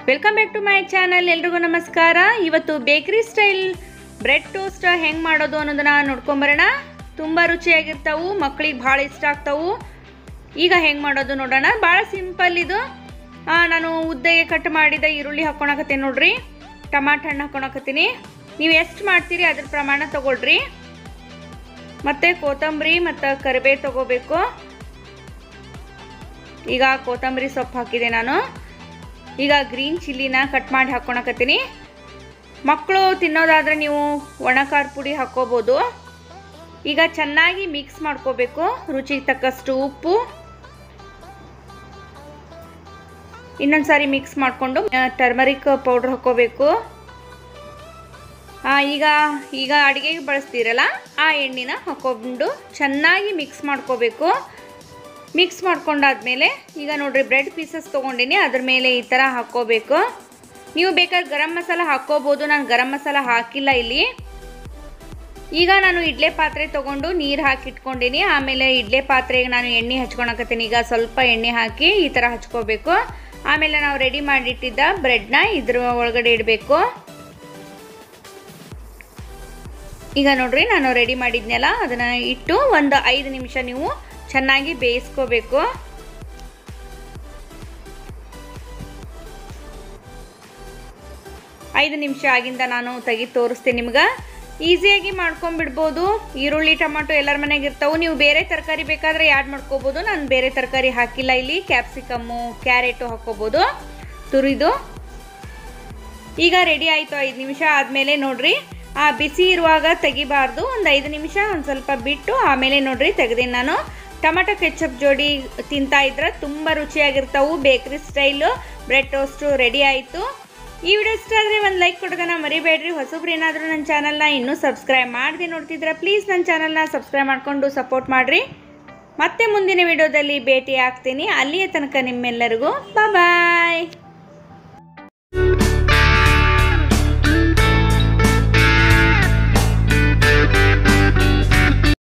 welcome back to my channel ಎಲ್ರಿಗೂ ನಮಸ್ಕಾರ ಇವತ್ತು ಬೇಕರಿ ಸ್ಟೈಲ್ ಬ್ರೆಡ್ ಟೋಸ್ಟ್ ಹೆಂಗೆ ಮಾಡೋದು ಅನ್ನೋದನ್ನ ನೋಡ್ಕೊಂಬರೋಣ ತುಂಬ ರುಚಿಯಾಗಿರ್ತಾವು ಮಕ್ಳಿಗೆ ಭಾಳ ಇಷ್ಟ ಆಗ್ತಾವು ಈಗ ಹೆಂಗೆ ಮಾಡೋದು ನೋಡೋಣ ಭಾಳ ಸಿಂಪಲ್ ಇದು ಆ, ನಾನು ಉದ್ದಗೆ ಕಟ್ ಮಾಡಿದ ಈರುಳ್ಳಿ ಹಾಕ್ಕೊಳಕತ್ತೀನಿ ನೋಡ್ರಿ ಟಮಾಟ ಹಣ್ಣು ಹಾಕ್ಕೊಳಕತ್ತೀನಿ ನೀವು ಎಷ್ಟು ಮಾಡ್ತೀರಿ ಅದ್ರ ಪ್ರಮಾಣ ತಗೊಳ್ರಿ ಮತ್ತು ಕೊತ್ತಂಬರಿ ಮತ್ತು ಕರಿಬೇವು ತಗೋಬೇಕು ಈಗ ಕೊತ್ತಂಬರಿ ಸೊಪ್ಪು ಹಾಕಿದೆ ನಾನು ಈಗ ಗ್ರೀನ್ ಚಿಲ್ಲಿನ ಕಟ್ ಮಾಡಿ ಹಾಕ್ಕೊಳಕತ್ತೀನಿ ಮಕ್ಕಳು ತಿನ್ನೋದಾದರೆ ನೀವು ಒಣ ಖಾರ ಪುಡಿ ಹಾಕ್ಕೋಬೋದು ಈಗ ಚೆನ್ನಾಗಿ ಮಿಕ್ಸ್ ಮಾಡ್ಕೋಬೇಕು ರುಚಿಗೆ ತಕ್ಕಷ್ಟು ಉಪ್ಪು ಇನ್ನೊಂದು ಸಾರಿ ಮಿಕ್ಸ್ ಮಾಡಿಕೊಂಡು ಟರ್ಮರಿಕ್ ಪೌಡ್ರ್ ಹಾಕ್ಕೋಬೇಕು ಆ, ಈಗ ಈಗ ಅಡುಗೆಗೆ ಬಳಸ್ತೀರಲ್ಲ ಆ ಎಣ್ಣೆನ ಹಾಕ್ಕೊಂಡು ಚೆನ್ನಾಗಿ ಮಿಕ್ಸ್ ಮಾಡ್ಕೋಬೇಕು ಮಿಕ್ಸ್ ಮಾಡ್ಕೊಂಡಾದ್ಮೇಲೆ ಈಗ ನೋಡ್ರಿ ಬ್ರೆಡ್ ಪೀಸಸ್ ತೊಗೊಂಡಿನಿ ಅದ್ರ ಮೇಲೆ ಈ ಥರ ಹಾಕ್ಕೋಬೇಕು ನೀವು ಬೇಕಾದ್ರೆ ಗರಂ ಮಸಾಲ ಹಾಕ್ಕೋಬೋದು ನಾನು ಗರಂ ಮಸಾಲ ಹಾಕಿಲ್ಲ ಇಲ್ಲಿ ಈಗ ನಾನು ಇಡ್ಲೆ ಪಾತ್ರೆ ತೊಗೊಂಡು ನೀರು ಹಾಕಿ ಇಟ್ಕೊಂಡಿನಿ ಆಮೇಲೆ ಇಡ್ಲೆ ಪಾತ್ರೆಗೆ ನಾನು ಎಣ್ಣೆ ಹಚ್ಕೊಳಕತ್ತೀನಿ ಈಗ ಸ್ವಲ್ಪ ಎಣ್ಣೆ ಹಾಕಿ ಈ ಥರ ಹಚ್ಕೋಬೇಕು ಆಮೇಲೆ ನಾವು ರೆಡಿ ಮಾಡಿಟ್ಟಿದ್ದ ಬ್ರೆಡ್ನ ಇದ್ರ ಒಳಗಡೆ ಇಡಬೇಕು ಈಗ ನೋಡ್ರಿ ನಾನು ರೆಡಿ ಮಾಡಿದ್ನಲ್ಲ ಅದನ್ನು ಇಟ್ಟು ಒಂದು ಐದು ನಿಮಿಷ ನೀವು ಚೆನ್ನಾಗಿ ಬೇಯಿಸ್ಕೋಬೇಕು ಐದು ನಿಮಿಷ ಆಗಿಂದ ನಾನು ತೆಗೆದು ತೋರಿಸ್ತೀನಿ ನಿಮ್ಗೆ ಈಸಿಯಾಗಿ ಮಾಡ್ಕೊಂಬಿಡ್ಬೋದು ಈರುಳ್ಳಿ ಟೊಮಾಟೊ ಎಲ್ಲರ ಮನೆಗೆ ಇರ್ತಾವೆ ನೀವು ಬೇರೆ ತರಕಾರಿ ಬೇಕಾದರೆ ಆ್ಯಡ್ ಮಾಡ್ಕೋಬೋದು ನಾನು ಬೇರೆ ತರಕಾರಿ ಹಾಕಿಲ್ಲ ಇಲ್ಲಿ ಕ್ಯಾಪ್ಸಿಕಮ್ಮು ಕ್ಯಾರೆಟು ಹಾಕ್ಕೋಬೋದು ತುರಿದು ಈಗ ರೆಡಿ ಆಯಿತು ಐದು ನಿಮಿಷ ಆದಮೇಲೆ ನೋಡ್ರಿ ಆ ಬಿಸಿ ಇರುವಾಗ ತೆಗಿಬಾರ್ದು ಒಂದು ಐದು ನಿಮಿಷ ಒಂದು ಸ್ವಲ್ಪ ಬಿಟ್ಟು ಆಮೇಲೆ ನೋಡ್ರಿ ತೆಗೆದೀನಿ ನಾನು ಟೊಮೆಟೊ ಕೆಚಪ್ ಜೋಡಿ ತಿಂತಾ ಇದ್ರೆ ತುಂಬ ರುಚಿಯಾಗಿರ್ತಾವು ಬೇಕ್ರಿ ಸ್ಟೈಲು ಬ್ರೆಡ್ ಟೋಸ್ಟು ರೆಡಿ ಆಯಿತು ಈ ವಿಡಿಯೋ ಇಷ್ಟ ಆದರೆ ಒಂದು ಲೈಕ್ ಕೊಡೋದನ್ನ ಮರಿಬೇಡ್ರಿ ಹೊಸಬ್ರು ಏನಾದರೂ ನನ್ನ ಚಾನಲ್ನ ಇನ್ನೂ ಸಬ್ಸ್ಕ್ರೈಬ್ ಮಾಡದೆ ನೋಡ್ತಿದ್ರೆ ಪ್ಲೀಸ್ ನನ್ನ ಚಾನಲ್ನ ಸಬ್ಸ್ಕ್ರೈಬ್ ಮಾಡಿಕೊಂಡು ಸಪೋರ್ಟ್ ಮಾಡಿರಿ ಮತ್ತೆ ಮುಂದಿನ ವಿಡಿಯೋದಲ್ಲಿ ಭೇಟಿ ಆಗ್ತೀನಿ ಅಲ್ಲಿಯ ತನಕ ನಿಮ್ಮೆಲ್ಲರಿಗೂ ಬಾಯ್